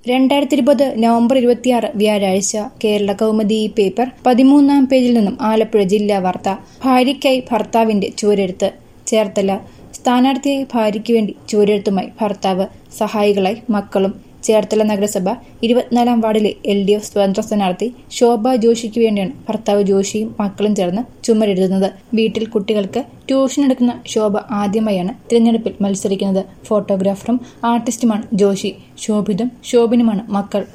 രണ്ടായിരത്തി ഇരുപത് നവംബർ ഇരുപത്തിയാറ് വ്യാഴാഴ്ച കേരള കൗമുദി പേപ്പർ പതിമൂന്നാം പേജിൽ നിന്നും ആലപ്പുഴ ജില്ലാ വാർത്ത ഭാര്യയ്ക്കായി ഭർത്താവിന്റെ ചുവരെഴുത്ത് ചേർത്തല സ്ഥാനാർത്ഥിയായി ഭാര്യയ്ക്ക് വേണ്ടി ചുവരെഴുത്തുമായി ഭർത്താവ് സഹായികളായി മക്കളും ചേർത്തല നഗരസഭ ഇരുപത്തിനാലാം വാർഡിലെ എൽ ഡി എഫ് സ്വതന്ത്ര സ്ഥാനാർത്ഥി ശോഭ ജോഷിക്ക് വേണ്ടിയാണ് ഭർത്താവ് ജോഷിയും മക്കളും ചേർന്ന് ചുമരെഴുതുന്നത് വീട്ടിൽ കുട്ടികൾക്ക് ട്യൂഷൻ എടുക്കുന്ന ശോഭ ആദ്യമായാണ് തിരഞ്ഞെടുപ്പിൽ മത്സരിക്കുന്നത് ഫോട്ടോഗ്രാഫറും ആർട്ടിസ്റ്റുമാണ് ജോഷി ശോഭിതും ശോഭിനുമാണ് മക്കൾ